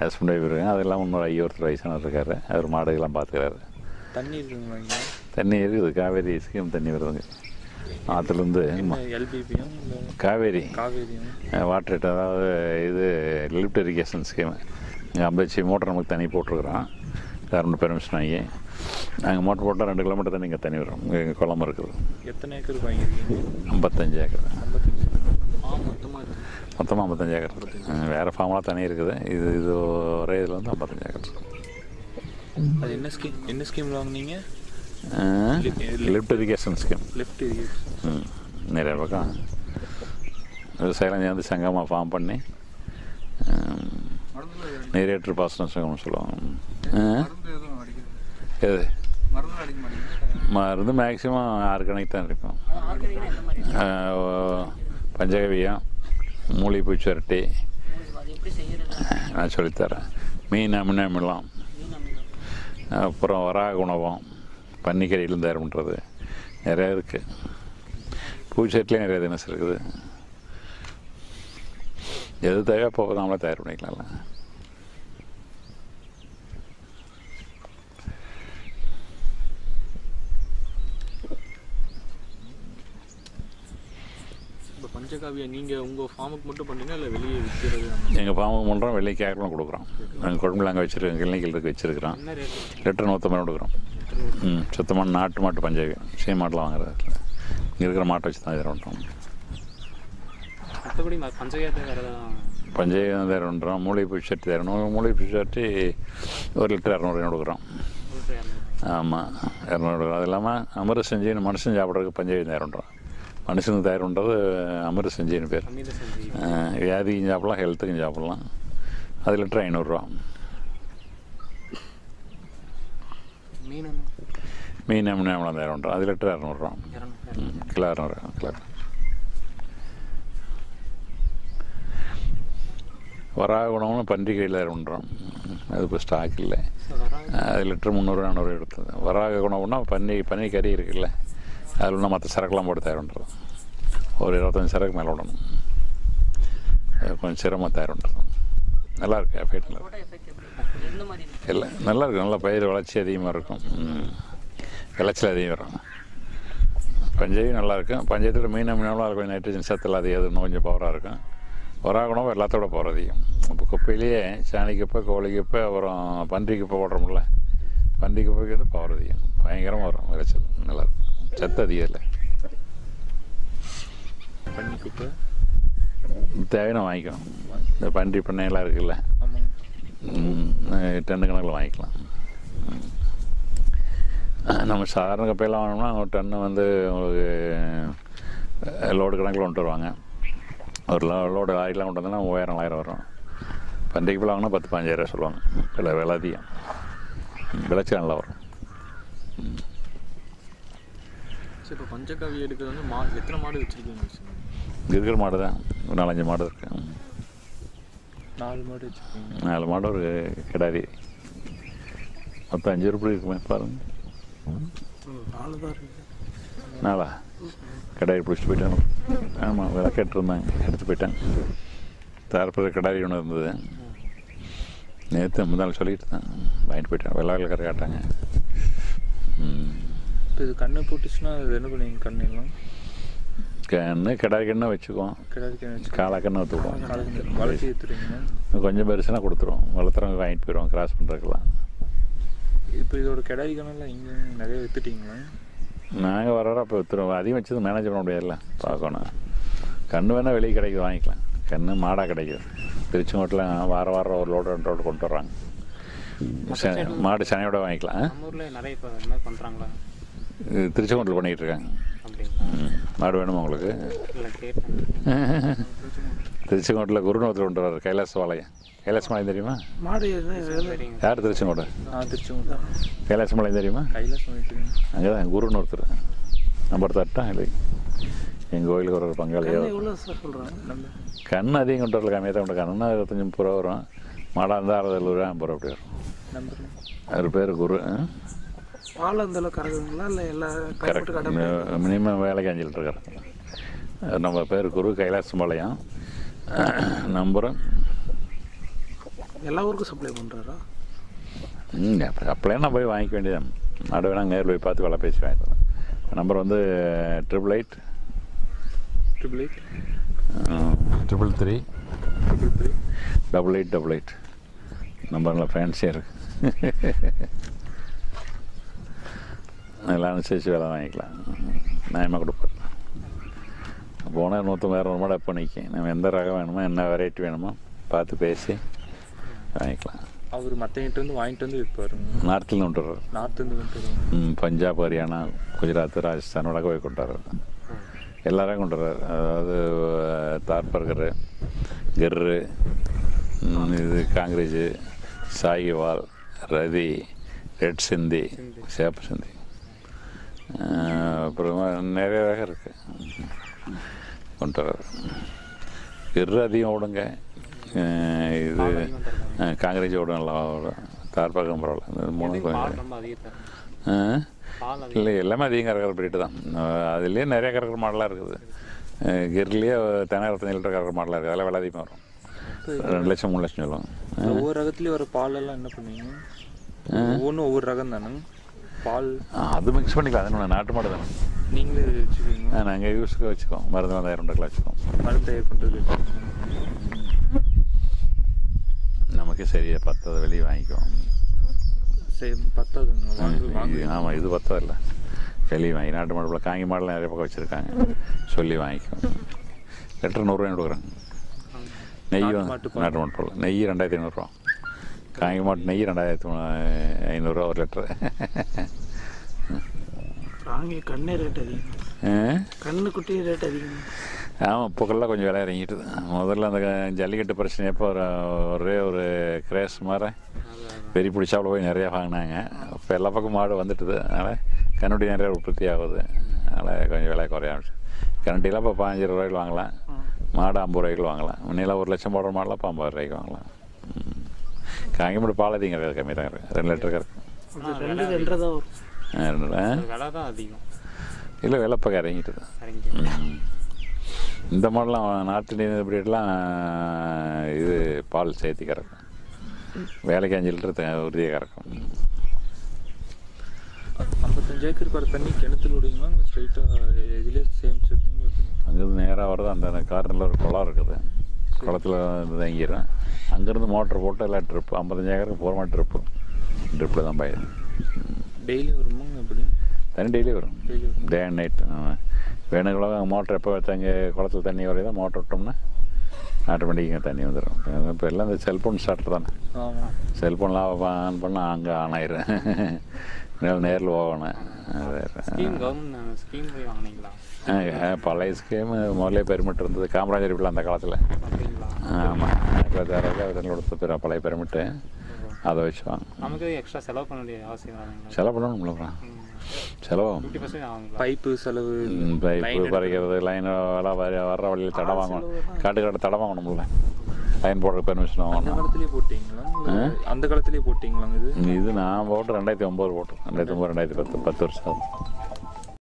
Husband wife இருக்காங்க அது இல்லாமல் இன்னொரு ஐயோ ஒருத்தர் வயசானவர் இருக்காரு அவர் மாடுகள்லாம் பார்த்துக்கிறாரு தண்ணி இருக்குங்களா இங்கே தண்ணி இருக்குது காவேரி ஸ்கீம் தண்ணி வருதுங்க ஆற்றுலேருந்து என்ன எல்பிபியும் இல்லை காவேரி காவேரியும் வாட்டர் ரேட் அதாவது இது லிஃப்ட் இரிகேஷன் ஸ்கீமு இங்கே ஐம்பது மோட்டர் நமக்கு தண்ணி போட்டிருக்குறோம் கவர்மெண்ட் பெர்மிஷன் வாங்கி நாங்கள் மோட்டர் போட்டால் ரெண்டு கிலோமீட்டர் தண்ணி இங்கே தண்ணி வரும் இங்கே குளம் இருக்குது எத்தனை ஏக்கர் வாங்கியிருக்கீங்க ஐம்பத்தஞ்சு ஏக்கர் ஐம்பத்தஞ்சு ஆ மொத்தமாக இருக்கு மொத்தமாக ஐம்பத்தஞ்சு ஏக்கர் இருக்குது வேறு ஃபார்ம்லாம் தண்ணி இருக்குது இது இது ஒரே இதில் வந்து ஐம்பத்தஞ்சு ஏக்கர் அது என்ன ஸ்கீம் என்ன ஸ்கீமில் வாங்குனீங்க லிஃப்ட் இரிகேஷன் ஸ்கீம் லெஃப்ட் ம் நிறைய பக்கம் விவசாயம் சேர்ந்து சங்கமாக ஃபார்ம் பண்ணி ம், நீரேற்று பாசனம் சங்கம்னு சொல்லுவாங்க ஆ? எது மருந்து மேக்ஸிமம் ஆறு கணக்கு தான் இருக்கும் ஆ, ஓ, பஞ்சகவியம் மூலிகைப்பூச்சி வரட்டி நான் சொல்லித்தரேன் மீன் அமினமிலம் அப்புறம் வராக உணவம் பன்னிக்கறியிலும் தயார் பண்ணுறது நிறையா இருக்குது பூச்செட்டிலே நிறைய தினசு இருக்குது எது தேவையோ அப்போ நாமளே தயார் பண்ணிக்கலாம்ல இப்போ பஞ்சகாவியா நீங்கள் உங்கள் ஃபார்முக்கு மட்டும் பண்ணீங்க இல்லை வெளியே விற்கிறது அந்த மாதிரி? எங்கள் ஃபார்முக்கு பண்ணுறோம் வெள்ளை கேக்கெலாம் கொடுக்குறோம் நாங்கள் குழம்புல அங்கே வச்சுருக்கோம் கிளினிக்கல் இருக்கு வச்சுருக்கிறோம் என்ன ரேட் லிட்டர் நூற்றம்பது கொடுக்குறோம் ம் சுத்தமான நாட்டு மாட்டு பஞ்சகவி சீ மாட்டெலாம் வாங்குறது இங்கே இருக்கிற மாட்டை வச்சு தான் இது பண்ணுறோம் மற்றபடி பஞ்சகாயத்தை வேறு தான் பஞ்சகவி தயார் பண்ணுறோம் மூலிகை பூச்சி சட்டி தரணும் மூலிகை பூச்சி சட்டி ஒரு லிட்டர் இரநூறு கொடுக்குறோம் ஆமாம் இரநூறு அது இல்லாமல் அமிர்த செஞ்சு மனுஷன் சாப்பிட்றதுக்கு பஞ்சகவி தயார் பண்ணுறோம் மனுஷனுக்கு தயார் பண்ணுறது அமிர்த செஞ்சின்னு பேர் அமிர்த செஞ்சு அஹ் வியாதிக்கும் சாப்பிடலாம் ஹெல்த்துக்கும் சாப்பிடலாம் அது லிட்டர் ஐநூறுரூவா மீன் மீன் அமினாமலாம் தயார் பண்ணுறோம் அது லிட்டர் இரநூறுவா இரநூறு ம், கிலோ இரநூறு கிலோ வராக உணவுன்னு பன்றி கையில் தயார் பண்ணுறோம் அது இப்போ ஸ்டாக் இல்லை வராது அது லிட்டர் முந்நூறு நானூறு எடுத்தது வராக உணவுனா பன்னி பன்னி கறி இருக்குல்ல அதில் இன்னும் மற்ற சரக்குலாம் போட்டு தயார் பண்ணுறது ஒரு இருபத்தஞ்சி சரக்கு மேலே விடணும் அது கொஞ்சம் சிரமமாக தயார் பண்ணுறது நல்லா இருக்கு எஃபெக்ட் நல்லா இருக்கு. எந்த மாதிரி இல்லை நல்லா இருக்கும் நல்லா பயிர் வளர்ச்சி அதிகமாக இருக்கும் ம். விளைச்சல் அதிகம் வரும் பஞ்சவி நல்லா இருக்கும் பஞ்சயத்தோட மீன் மீனாலும் அது கொஞ்சம் நைட்ரஜன் சத்தில் அது எது இன்னும் கொஞ்சம் பவராக இருக்கும் வராகணும் எல்லாத்தோட பவர் அதிகம் இப்போ குப்பையிலேயே சாணி குப்பை கோழி குப்பை அப்புறம் பன்றி குப்பை போடுறோம்ல பன்றி குப்பைக்கு வந்து பவர் அதிகம் பயங்கரமாக வரும் விளைச்சல் நல்லா இருக்கும் சத்து அதிகம் இல்லை பண்ணி குப்பை தேவையான வாங்கிக்கணும் இந்த பன்றி பண்ணையெல்லாம் இருக்குல்ல ஆமாங்க ம், டன்னு கணக்கில் வாங்கிக்கலாம் ம். நம்ம சாதாரண கப்பையெல்லாம் வாங்கினோம்னா ஒரு டன்னு வந்து உங்களுக்கு லோடு கணக்கில் கொண்டு வருவாங்க ஒரு லோ லோடு ஆயிலாம் கொண்டு வந்தோம்னா மூவாயிரம் நாலாயிரம் வரும் பண்டிகை பிள்ளை வாங்கினா பத்து பதினஞ்சாயிரம் சொல்லுவாங்க விலை விலை அதிகம் ம், விளைச்சல் நல்லா வரும் சரி இப்போ பஞ்சகாவி எடுக்கிறது வந்து மா எத்தனை மாடு வச்சுருக்கீங்க இங்க இருக்கிற மாடு தான் ஒரு நாலஞ்சு மாடு இருக்கு ம். நாலு மாடு வச்சுருக்கீங்க நாலு மாடு ஒரு கிடாரி மொத்தம் அஞ்சு ரூபாய் இருக்குமே பாருங்க நாலு தான் இருக்குது நாளா கடாரி பிடிச்சிட்டு போயிட்டாங்க ஆமாம் விளக்கெட்டு இருந்தாங்க எடுத்து போயிட்டாங்க தாரப்புற கடாரி ஒன்று இருந்தது நேற்று முந்தாள் சொல்லிட்டு தான் வாங்கிட்டு போயிட்டாங்க வெள்ளாவில் கரை காட்டாங்க ம். இப்போ இது கண்ணு போட்டுச்சுன்னா அது என்ன பண்ணுவீங்க கண்ணு எல்லாம் கண்ணு கிடாரி கண்ணு வச்சுக்குவோம் கிடாரி கண்ணு வச்சு காளை கண்ணு ஊற்றுக்குவோம் காலைக்கு வளர்ச்சி ஏற்றுறீங்க கொஞ்சம் பெருசுனா கொடுத்துருவோம் வளர்த்துறவங்க வாங்கிட்டு போயிடுவோம் கிராஸ் பண்ணுறதுக்கெல்லாம் இப்போ இதோட கிடாரி கண்ணெல்லாம் இங்கே நிறைய வித்துட்டீங்களா நாங்கள் வர வர அப்போ விற்றுருவோம் அதிகம் வச்சது மேனேஜ் பண்ண முடியாதுல்ல பார்க்கணும் கண்ணு வேணால் வெளியே கிடைக்குது வாங்கிக்கலாம் கண்ணு மாடாக கிடைக்குது திருச்செங்கோட்டில் வாரம் வாரம் ஒரு லோடு ரெண்டு லோடு கொண்டு வர்றாங்க ச- மாடு சனையோட வாங்கிக்கலாம் ஆ? நம்ம ஊரில் நிறைய இப்போ இந்த மாதிரி பண்ணுறாங்களா இது திருச்செங்கோட்டில் பண்ணிகிட்டு இருக்காங்க அப்படிங்களா ம். மாடு வேணுமா உங்களுக்கு இல்லை கேட்டேன் திருச்செங்கோட்டில் குருநோத்தில் கொண்டு வர்றாரு கைலாச பாளையம் கைலாச மலை தெரியுமா மாடு எது சரிங்க யார் திருச்செங்கோடு ஆ திருச்செங்கோடு கைலாச மலை தெரியுமா கைலாசம் வைக்கிறீங்க அங்கே தான் குருன்னு ஒருத்தர் நம்பர் தட்டா இல்லை எங்கள் கோயிலுக்கு ஒரு பங்காளியோ எவ்வளோ சார் சொல்கிறாங்க நம்ம கண் அதிகம் கொண்டு வரல கம்மியாக தான் கொண்டு கண்ணுனா இருபத்தஞ்சி முப்பது ரூபா வரும் மாடாக இருந்தால் அறுபது எழுபது ரூபா ஐம்பது ரூபா அப்படி வரும் நம்பர் அவர் பேர் குரு பால் அந்த அளவுக்கு கறக்குதுங்களா இல்லை எல்லா கைப்பட்டு கடை கரெக்ட் மினிமம் வேலைக்கு அஞ்சு லிட்டர் கறக்கும் நம்ம பேர் குரு கைலாசம்பாளையம் நம்பரு எல்லா ஊருக்கும் சப்ளை பண்ணுறாரா ம் அப்படியே நான் போய் வாங்கிக்க வேண்டியதான் நடு வேணா நேரில் போய் பார்த்து வேலை பேசி வாங்கிக்கலாம் நம்பர் வந்து triple eight triple eight triple three triple three double eight double eight number நல்லா ஃபேன்சியாக இருக்கு எல்லாம் அனுசரித்து வேலை வாங்கிக்கலாம் நியாயமாக கொடுப்பேன் போனால் நூற்றம்பதாயிரம் ரூபாய் எப்போ நிற்கும் நம்ம எந்த ரகம் வேணுமோ என்ன வெரைட்டி வேணுமோ பார்த்து பேசி வாங்கிக்கலாம் அவர் மற்றவங்கிட்ட வந்து வாங்கிட்டு வந்து விற்பாருங்க நார்த்தில் கொண்டு வர்றாரு நார்த்துலேருந்து கொண்டு வருவாங்க ம், பஞ்சாப் ஹரியானா குஜராத் ராஜஸ்தான் வடக்கு போய் கொண்டு வர்றாரு எல்லாரையும் கொண்டு வர்றாரு அதாவது தார்பர்கரு கெர்ரு ம், இது காங்கிரேஜ் சாகிவால் ரதி ரெட் சிந்தி சேப்பு சிந்தி அஹ், அப்புறமா நிறைய வகை இருக்குது கொண்டு வர்றாரு கெர்ரு அதிகம் ஓடுங்க அஹ், இது அஹ், காங்கிரேஜ் ஓடும் நல்லா ஓடும் தார்பர்கம் பரவாயில்ல இந்த மூணு எதுக்கு பால் கொஞ்சம் ரொம்ப அதிகம் தரும் ஆ? பால் அதிகம் இல்லை எல்லாமே அதிகம் கறக்கிற பிரீட்டு தான் அஹ் அதுலேயே நிறைய கறக்கிற மாடலாக இருக்குது அஹ் கிர்லேயே தென்னாயிரத்தஞ்சு லிட்டர் கறக்கிற மாடலாக இருக்குது அதெல்லாம் விலை அதிகமாக வரும் ரெண்டு லட்சம் மூணு லட்சம் சொல்லுவாங்க ஒவ்வொரு ரகத்துலேயும் வர பாலெல்லாம் என்ன பண்ணுவீங்க ஒவ்வொன்றும் ஒவ்வொரு ரகம் தானே பால் ஆ, அது மிக்ஸ் பண்ணிக்கலாம் அது நம்ம நாட்டு மாடு தானே நீங்களே வச்சுக்குவீங்க நாங்கள் யூஸுக்கு வச்சுக்கோம் மருந்து வந்தாயிரம் கிலோ வச்சுக்கோம் மருந்து தயார் பண்ணுறது நமக்கு சரியாக பத்ததை வெளியே வாங்கிக்குவோம் சரி பத்தாதுங்க வாங்க வாங்க இது ஆமாம் இது பத்ததில்ல வெளியே வாங்கி நாட்டு மாடு காங்கி மாடெலாம் நிறைய பக்கம் வச்சுருக்காங்க சொல்லி வாங்கிக்குவோம் லிட்டர் நூறுரூவா கொடுக்குறாங்க நெய் நாட்டு வந்து மாட்டு நாட்டு மாட்டு பால் நெய் ரெண்டாயிரத்தி ஐநூறுரூவா காங்கி மாட்டு நெய் ரெண்டாயிரத்தி ஐநூறுரூவா ஒரு லிட்டரு ராங்கி கண்ணே ரேட் அதிகம் கண்ணு குட்டி ரேட் அதிகம் ஆமாம் இப்போக்கெல்லாம் கொஞ்சம் விலை இறங்கிட்டுது முதல்ல அந்த க- ஜல்லிக்கட்டு பிரச்சனை எப்போ ஒரு ஒரே ஒரு கிரேஸ் மாதிரி பெரிய பிடிச்சாப்புல போய் நிறையா வாங்கினாங்க இப்போ எல்லா பக்கம் மாடு வந்துட்டுது அதனால் கண்ணுட்டி நிறைய உற்பத்தி ஆகுது அதனால் கொஞ்சம் விலை குறைய ஆரம்பிச்சு கண்ணுட்டிலாம் இப்போ பாஞ்சு ரூபாய்க்கு வாங்கலாம் மாடு ஐம்பது ரூபாய்க்கு வாங்கலாம் முன்னையெல்லாம் ஒரு லட்சம் போடுற மாடெல்லாம் இப்போ ஐம்பது ரூபாய்க்கு வாங்கலாம் ம். காங்கி மாடு பால் அதிகம் கிடையாது கம்மி தான் இருக்குது ரெண்டு லிட்டர் இருக்கு அது ரெண்டு ரெண்டரை தான் வரும் ஆ, ரெண்டு ஆ? விலை தான் அதிகம் இல்லை விலை இப்போ இறங்கிட்டுது இறங்கி ம். இந்த மாடலாம் நாட்டு இந்தியன் பிரீட்லாம் இது பால் சேர்த்தி கறக்கும் வேலைக்கு அஞ்சு லிட்டர் த- உறுதியாக கறக்கும் ஐம்பத்தஞ்சு ஏக்கருக்கு வர தண்ணி கிணத்துல விடுவீங்களா இல்லை ஸ்ட்ரைட்டாக இதுலேயே சேமிச்சிருக்கீங்க அங்கேருந்து நேராக வருது அந்த கார்னரில் ஒரு குளம் இருக்குது குளத்துல இருந்து தங்கிடுறேன் அங்கேருந்து மோட்டர் போட்டு எல்லாம் ட்ரிப்பு ஐம்பத்தஞ்சு ஏக்கருக்கு போகிற மாதிரி ட்ரிப்பு ட்ரிப்பில் தான் பயிர் டெய்லி வருமா எப்படி தண்ணி டெய்லி வரும் டெய்லி வரும் டே அண்ட் நைட் வேணுங்களோ மோட்டர் எப்போ வச்சாங்க குளத்துல தண்ணி வரையும் மோட்டர் விட்டோம்னா ஆட்டோமேட்டிக்காக தண்ணி வந்துடும் இப்போ எல்லாம் இந்த செல்ஃபோன் ஸ்டார்ட் தானே ஆமாம் செல்ஃபோனில் ஆன் பண்ணால் அங்கே ஆன் ஆயிரும் நேரில் நேரில் போகணும் ஸ்கீம் கவர்மெண்ட் ஸ்கீம் போய் வாங்கினீங்களா அது பழைய ஸ்கீமு முதல்ல பெருமிட் இருந்தது காமராஜர் வீட்டில் அந்த காலத்தில் அப்படிங்களா ஆமாம் ஆயிரத்தி தொள்ளாயிரத்தி அறுபதில் கொடுத்த பிற பழைய பெருமிட்டு அதை வச்சு வாங்க நமக்கு எக்ஸ்ட்ரா செலவு பண்ண வேண்டிய அவசியம் வராங்களா செலவு பண்ணணும்ல அப்புறம் செலவாகும் ஃபிஃப்டி பர்சன்ட் ஆகுங்களா பைப்பு செலவு பைப்பு பறிக்கிறது லைன் வேலை வர வர்ற வழியில் தடை வாங்கணும் காட்டு காட்டு தடை வாங்கணும்ல லைன் போடுற பெர்மிஷன் அந்த வாங்கணும் காலத்திலேயே போட்டிங்களா இல்ல அந்த காலத்திலேயே போட்டிங்களாங்க இது இது நான் போட்டு ரெண்டாயிரத்தி ஒம்பது போட்டோம் ரெண்டாயிரத்தி ஒம்பது ரெண்டாயிரத்தி பத்து பத்து வருஷம் ஆகுது